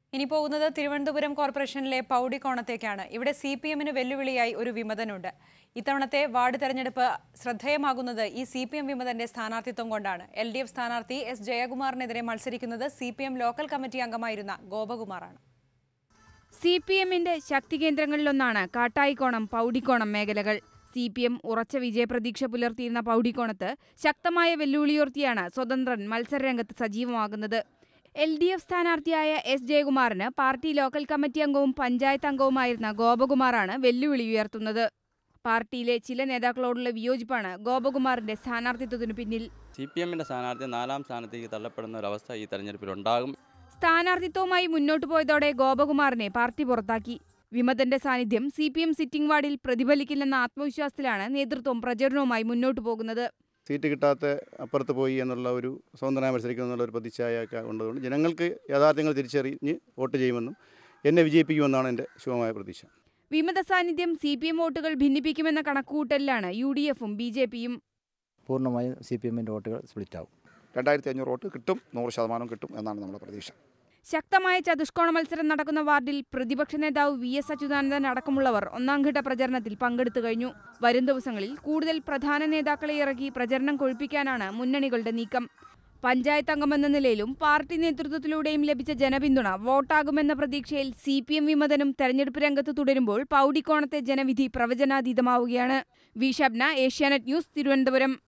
ഇനി പോകുന്നത് തിരുവനന്തപുരം കോർപ്പറേഷനിലെ പൗടിക്കോണത്തേക്കാണ് ഇവിടെ സി പി എമ്മിന് വെല്ലുവിളിയായി ഒരു വിമതനുണ്ട് ഇത്തവണത്തെ വാർഡ് തെരഞ്ഞെടുപ്പ് ശ്രദ്ധേയമാകുന്നത് ഈ സി പി എം വിമതന്റെ സ്ഥാനാർത്ഥിത്വം കൊണ്ടാണ് എൽ ഡി എഫ് സ്ഥാനാർത്ഥി എസ് ജയകുമാറിനെതിരെ മത്സരിക്കുന്നത് C P M local committee അംഗമായിരുന്ന ഗോപകുമാറാണ് സി പി എമ്മിന്റെ ശക്തികേന്ദ്രങ്ങളിലൊന്നാണ് കാട്ടായിക്കോണം പൗടിക്കോണം മേഖലകൾ സി പി എം ഉറച്ച വിജയപ്രതീക്ഷ പുലർത്തിയിരുന്ന പൗടിക്കോണത്ത് ശക്തമായ വെല്ലുവിളിയുയർത്തിയാണ് സ്വതന്ത്രൻ മത്സരരംഗത്ത് സജീവമാകുന്നത് എൽ ഡി എഫ് സ്ഥാനാർത്ഥിയായ എസ് ജയകുമാറിന് പാർട്ടി ലോക്കൽ കമ്മിറ്റി അംഗവും പഞ്ചായത്ത് അംഗവുമായിരുന്ന ഗോപകുമാറാണ് വെല്ലുവിളി ഉയർത്തുന്നത് പാർട്ടിയിലെ ചില നേതാക്കളോടുള്ള വിയോജിപ്പാണ് ഗോപകുമാറിന്റെ സ്ഥാനാർത്ഥിത്വത്തിനു പിന്നിൽ സി പി എമ്മിൻ്റെ സ്ഥാനാർത്ഥി നാലാം സ്ഥാനത്തേക്ക് തള്ളപ്പെടുന്ന ഒരവസ്ഥ ഈ തെരഞ്ഞെടുപ്പിൽ ഉണ്ടാകും സ്ഥാനാർത്ഥിത്വവുമായി മുന്നോട്ടു പോയതോടെ ഗോപകുമാറിനെ പാർട്ടി പുറത്താക്കി വിമതന്റെ സാന്നിധ്യം സി പി എം സിറ്റിംഗ് വാർഡിൽ പ്രതിഫലിക്കില്ലെന്ന ആത്മവിശ്വാസത്തിലാണ് നേതൃത്വം പ്രചരണവുമായി മുന്നോട്ടു പോകുന്നത് സീറ്റ് കിട്ടാത്ത അപ്പുറത്ത് പോയി എന്നുള്ള ഒരു സ്വതന്ത്രമായി മത്സരിക്കുന്നു എന്നുള്ള ഒരു പ്രതിച്ഛായൊക്കെ ഉള്ളതുകൊണ്ട് ജനങ്ങൾക്ക് യാഥാർത്ഥ്യങ്ങൾ തിരിച്ചറിഞ്ഞ് വോട്ട് ചെയ്യുമെന്നും എന്നെ വിജയിപ്പിക്കുമെന്നാണ് എൻ്റെ ശുഭമായ പ്രതീക്ഷ വിമത സാന്നിധ്യം സി പി എം വോട്ടുകൾ ഭിന്നിപ്പിക്കുമെന്ന കണക്കുകൂട്ടലിലാണ് യു ഡി എഫും ബി ജെ പിയും പൂർണ്ണമായും സി പി എമ്മിൻ്റെ വോട്ടുകൾ സ്പ്ലിറ്റ് ആവും രണ്ടായിരത്തി അഞ്ഞൂറ് വോട്ട് കിട്ടും നൂറ് ശതമാനം കിട്ടും എന്നാണ് നമ്മുടെ പ്രതീക്ഷ ശക്തമായ ചതുഷ്കോണ മത്സരം നടക്കുന്ന വാർഡിൽ പ്രതിപക്ഷ നേതാവ് വി എസ് അച്യുതാനന്ദൻ അടക്കമുള്ളവർ ഒന്നാംഘട്ട പ്രചരണത്തിൽ പങ്കെടുത്തു കഴിഞ്ഞു വരും ദിവസങ്ങളിൽ കൂടുതൽ പ്രധാന നേതാക്കളെ ഇറക്കി പ്രചരണം കൊഴുപ്പിക്കാനാണ് മുന്നണികളുടെ നീക്കം പഞ്ചായത്ത് അംഗമെന്ന നിലയിലും പാർട്ടി നേതൃത്വത്തിലൂടെയും ലഭിച്ച ജനപിന്തുണ വോട്ടാകുമെന്ന പ്രതീക്ഷയിൽ സി പി എം വിമതനും തെരഞ്ഞെടുപ്പ് രംഗത്ത് തുടരുമ്പോൾ പൗടിക്കോണത്തെ ജനവിധി പ്രവചനാതീതമാവുകയാണ് വി ഷബ്ന ഏഷ്യാനെറ്റ് ന്യൂസ് തിരുവനന്തപുരം